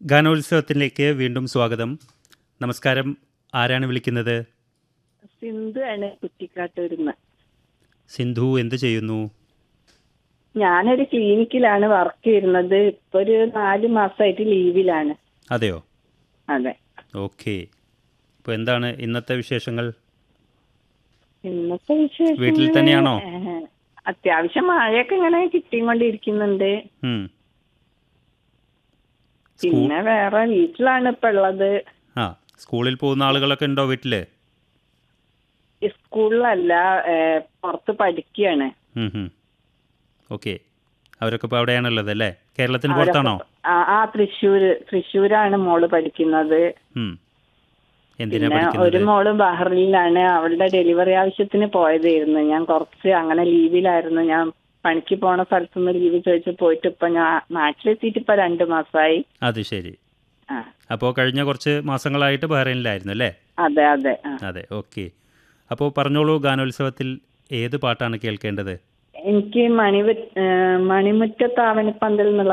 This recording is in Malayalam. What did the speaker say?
ഗാനോത്സവത്തിലേക്ക് വീണ്ടും സ്വാഗതം നമസ്കാരം ആരാണ് വിളിക്കുന്നത് സിന്ധു ആണ് കുറ്റിക്കാട്ടൂരിന്ന് സിന്ധു എന്ത് ചെയ്യുന്നു ഞാനൊരു ക്ലിനിക്കിലാണ് വർക്ക് ചെയ്യുന്നത് ഇപ്പൊ ഒരു നാല് മാസമായിട്ട് ലീവിലാണ് അതെയോ അതെ ഓക്കെ ഇപ്പോൾ എന്താണ് ഇന്നത്തെ വിശേഷങ്ങൾ ഇന്നത്തെ വിശേഷം വീട്ടിൽ തന്നെയാണോ? അത്യാവശ്യം മഴയൊക്കെ ഇങ്ങനെ കിട്ടിക്കൊണ്ടിരിക്കുന്നുണ്ട് ഉം. സ്കൂൾ പിന്നെ വേറെ വീട്ടിലാണ് ഇപ്പൊ ഉള്ളത് ആ സ്കൂളിൽ പോകുന്ന ആളുകളൊക്കെ ഉണ്ടോ വീട്ടിൽ ഈ സ്കൂളിലല്ല ഏഹ്, പുറത്ത് പഠിക്കുകയാണ് ഓക്കെ അവരൊക്കെ ഇപ്പോൾ അവിടെയാണുള്ളത് അല്ലേ കേരളത്തിന് അവരൊക്കെ പുറത്താണോ ആ ആ തൃശ്ശൂര് തൃശ്ശൂരാണ് മോള് പഠിക്കുന്നത് ഉം. എന്തിനാ പിന്നെ ഒരു പഠിക്കുന്നത് മോള് ബഹ്റിനിലാണ് അവളുടെ ഡെലിവറി ആവശ്യത്തിന് പോയതായിരുന്നു ഞാൻ കുറച്ച് അങ്ങനെ ലീവിലായിരുന്നു ഞാൻ പണിക്ക് പോണ സ്ഥലത്തുനിന്ന് ലീവ് ചോദിച്ചു പോയിട്ട് ഇപ്പൊ ഞാൻ നാട്ടിലെത്തിയിട്ട് ഇപ്പൊ രണ്ടു മാസമായി അത് ശരി ആ അപ്പോൾ കഴിഞ്ഞ കുറച്ച് മാസങ്ങളായിട്ട് ബഹ്റൈനിലായിരുന്നു അല്ലേ അതെ അതെ ആ. അതെ ഓക്കെ അപ്പോൾ പറഞ്ഞോളൂ ഗാനോത്സവത്തിൽ ഏത് പാട്ടാണ് കേൾക്കേണ്ടത് എനിക്ക് മണി മണിമുറ്റത്താവണിപ്പന്തൽ എന്നുള്ള